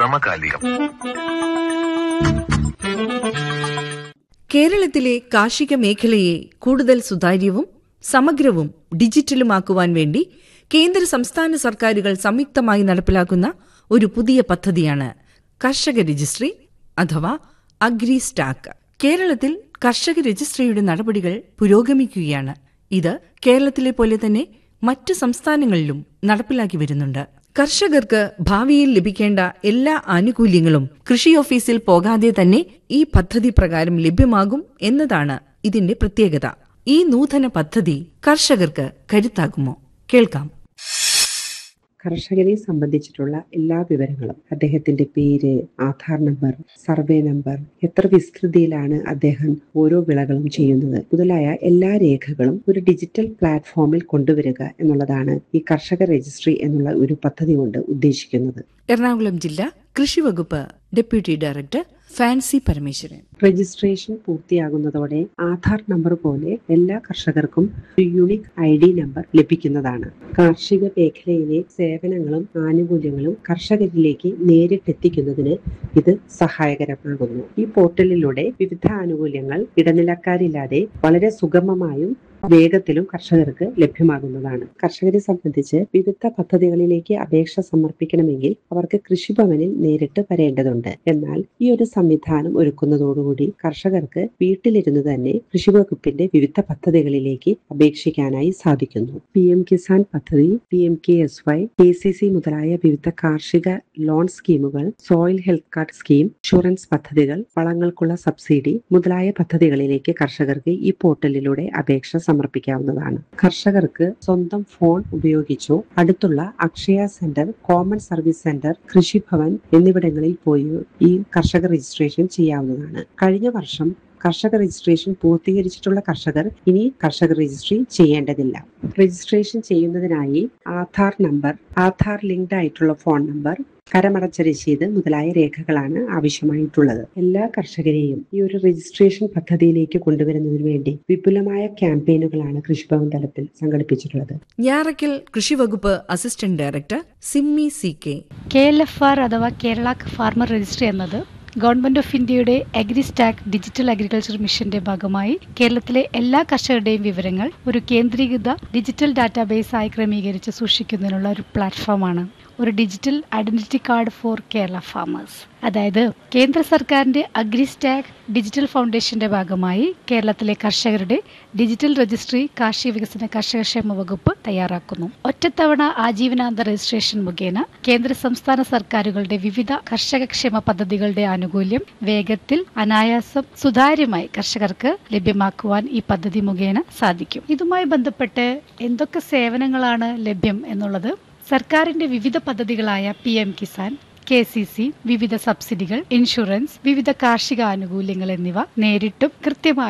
സമകാലികം കേരളത്തിലെ കാർഷിക മേഖലയെ കൂടുതൽ സുതാര്യവും സമഗ്രവും ഡിജിറ്റലുമാക്കുവാൻ വേണ്ടി കേന്ദ്ര സംസ്ഥാന സർക്കാരുകൾ സംയുക്തമായി നടപ്പിലാക്കുന്ന ഒരു പുതിയ പദ്ധതിയാണ് കർഷക രജിസ്ട്രി അഥവാ അഗ്രി സ്റ്റാക്ക് കേരളത്തിൽ കർഷക രജിസ്ട്രിയുടെ നടപടികൾ പുരോഗമിക്കുകയാണ് ഇത് കേരളത്തിലെ പോലെ തന്നെ മറ്റ് സംസ്ഥാനങ്ങളിലും നടപ്പിലാക്കി വരുന്നുണ്ട് കർഷകർക്ക് ഭാവിയിൽ ലഭിക്കേണ്ട എല്ലാ ആനുകൂല്യങ്ങളും കൃഷി ഓഫീസിൽ പോകാതെ തന്നെ ഈ പദ്ധതി പ്രകാരം ലഭ്യമാകും എന്നതാണ് ഇതിന്റെ പ്രത്യേകത ഈ നൂതന പദ്ധതി കർഷകർക്ക് കരുത്താകുമോ കേൾക്കാം കർഷകനെ സംബന്ധിച്ചിട്ടുള്ള എല്ലാ വിവരങ്ങളും അദ്ദേഹത്തിന്റെ പേര് ആധാർ നമ്പർ സർവേ നമ്പർ എത്ര വിസ്തൃതിയിലാണ് അദ്ദേഹം ഓരോ വിളകളും ചെയ്യുന്നത് മുതലായ എല്ലാ രേഖകളും ഒരു ഡിജിറ്റൽ പ്ലാറ്റ്ഫോമിൽ കൊണ്ടുവരിക എന്നുള്ളതാണ് ഈ കർഷക രജിസ്ട്രി എന്നുള്ള ഒരു പദ്ധതി കൊണ്ട് ഉദ്ദേശിക്കുന്നത് എറണാകുളം ജില്ല കൃഷിവകുപ്പ് deputy director Fancy Parameswaran registration പൂർത്തിയാകുന്നതോടെ ആധാർ നമ്പർ പോലെ എല്ലാ കർഷകർക്കും ഒരു യുണിക് ഐ ഡി നമ്പർ ലഭിക്കുന്നതാണ് കാർഷിക മേഖലയിലെ സേവനങ്ങളും ആനുകൂല്യങ്ങളും കർഷകരിലേക്ക് നേരിട്ടെത്തിക്കുന്നതിന് ഇത് സഹായകരമാകുന്നു ഈ പോർട്ടലിലൂടെ വിവിധ ആനുകൂല്യങ്ങൾ ഇടനിലക്കാരില്ലാതെ വളരെ സുഗമമായും വേഗത്തിലും കർഷകർക്ക് ലഭ്യമാകുന്നതാണ് കർഷകരെ സംബന്ധിച്ച് വിവിധ പദ്ധതികളിലേക്ക് അപേക്ഷ സമർപ്പിക്കണമെങ്കിൽ അവർക്ക് കൃഷിഭവനിൽ നേരിട്ട് വരേണ്ടതുണ്ട് എന്നാൽ ഈ ഒരു സംവിധാനം ഒരുക്കുന്നതോടുകൂടി കർഷകർക്ക് വീട്ടിലിരുന്ന് തന്നെ കൃഷിവകുപ്പിന്റെ വിവിധ പദ്ധതികളിലേക്ക് അപേക്ഷിക്കാനായി സാധിക്കുന്നു പി എം കിസാൻ പദ്ധതി P M K S Y K C C മുതലായ വിവിധ കാർഷിക ലോൺ സ്കീമുകൾ soil health card scheme insurance പദ്ധതികൾ വളങ്ങൾക്കുള്ള സബ്സിഡി മുതലായ പദ്ധതികളിലേക്ക് കർഷകർക്ക് ഈ പോർട്ടലിലൂടെ അപേക്ഷ സമർപ്പിക്കാവുന്നതാണ് കർഷകർക്ക് സ്വന്തം ഫോൺ ഉപയോഗിച്ചോ അടുത്തുള്ള Akshaya centre common service centre കൃഷിഭവൻ എന്നിവിടങ്ങളിൽ പോയി ഈ കർഷക രജിസ്ട്രേഷൻ ചെയ്യാവുന്നതാണ് കഴിഞ്ഞ വർഷം കർഷക രജിസ്ട്രേഷൻ പൂർത്തീകരിച്ചിട്ടുള്ള കർഷകർ ഇനി കർഷക രജിസ്ട്രി ചെയ്യേണ്ടതില്ല രജിസ്ട്രേഷൻ ചെയ്യുന്നതിനായി ആധാർ നമ്പർ ആധാർ ലിങ്ക്ഡ് ആയിട്ടുള്ള ഫോൺ നമ്പർ കരമടച്ച രസീത് മുതലായ രേഖകളാണ് ആവശ്യമായിട്ടുള്ളത് എല്ലാ കർഷകരെയും ഈ ഒരു രജിസ്ട്രേഷൻ പദ്ധതിയിലേക്ക് കൊണ്ടുവരുന്നതിന് വേണ്ടി വിപുലമായ ക്യാമ്പയിനുകളാണ് കൃഷിഭവൻ തലത്തിൽ സംഘടിപ്പിച്ചിട്ടുള്ളത് ഞാറയ്ക്കൽ കൃഷിവകുപ്പ് assistant director Simmy C K K L F R അഥവാ കേരള ഫാർമർ രജിസ്ട്രി എന്നത് ഗവൺമെന്റ് ഓഫ് ഇന്ത്യയുടെ അഗ്രിസ്റ്റാക്ക് ഡിജിറ്റൽ അഗ്രികൾച്ചർ മിഷന്റെ ഭാഗമായി കേരളത്തിലെ എല്ലാ കർഷകരുടെയും വിവരങ്ങൾ ഒരു കേന്ദ്രീകൃത ഡിജിറ്റൽ ഡാറ്റാബേസ് ആയി ക്രമീകരിച്ച് സൂക്ഷിക്കുന്നതിനുള്ള ഒരു പ്ലാറ്റ്ഫോമാണ് ഒരു digital identity card for Kerala farmers അതായത് കേന്ദ്ര സർക്കാരിന്റെ അഗ്രിസ്റ്റാക്ക് ഡിജിറ്റൽ ഫൗണ്ടേഷന്റെ ഭാഗമായി കേരളത്തിലെ കർഷകരുടെ ഡിജിറ്റൽ രജിസ്ട്രി കാർഷിക വികസന കർഷകക്ഷേമ വകുപ്പ് തയ്യാറാക്കുന്നു ഒറ്റത്തവണ ആജീവനാന്ത രജിസ്ട്രേഷൻ മുഖേന കേന്ദ്ര സംസ്ഥാന സർക്കാരുകളുടെ വിവിധ കർഷകക്ഷേമ പദ്ധതികളുടെ ആനുകൂല്യം വേഗത്തിൽ അനായാസം സുതാര്യമായി കർഷകർക്ക് ലഭ്യമാക്കുവാൻ ഈ പദ്ധതി മുഖേന സാധിക്കും ഇതുമായി ബന്ധപ്പെട്ട് എന്തൊക്കെ സേവനങ്ങളാണ് ലഭ്യം എന്നുള്ളത് സർക്കാരിന്റെ വിവിധ പദ്ധതികളായ P M Kisan K C C വിവിധ സബ്സിഡികൾ ഇൻഷുറൻസ് വിവിധ കാർഷിക ആനുകൂല്യങ്ങൾ എന്നിവ നേരിട്ടും കൃത്യമായി